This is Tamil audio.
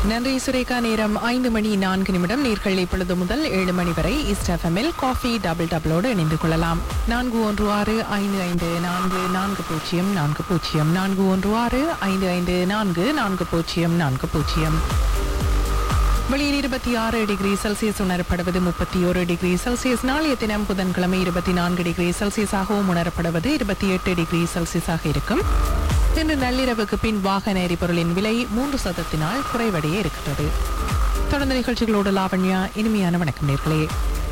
நன்றி சுரேகா நேரம் ஐந்து மணி நான்கு நிமிடம் நேர்கள் இப்பொழுது முதல் ஏழு மணி வரை ஈஸ்ட் எஃப்எம்மில் காஃபி டபுள் டபுளோடு இணைந்து கொள்ளலாம் நான்கு ஒன்று ஆறு ஐந்து ஐந்து நான்கு நான்கு பூஜ்ஜியம் நான்கு பூஜ்ஜியம் நான்கு ஒன்று ஆறு ஐந்து ஐந்து நான்கு நான்கு பூஜ்ஜியம் நான்கு பூஜ்ஜியம் வெளியில் இருபத்தி ஆறு டிகிரி செல்சியஸ் உணரப்படுவது முப்பத்தி ஒரு டிகிரி செல்சியஸ் நாளைய தினம் புதன்கிழமை இருபத்தி நான்கு டிகிரி செல்சியஸாகவும் உணரப்படுவது இருபத்தி எட்டு டிகிரி செல்சியஸாக இருக்கும் இன்று நள்ளிரவுக்கு பின் வாகன எரிபொருளின் விலை மூன்று சதத்தினால் குறைவடைய இருக்கிறது தொடர்ந்து நிகழ்ச்சிகளோடு லாவண்யா இனிமையான வணக்கம் நேர்களே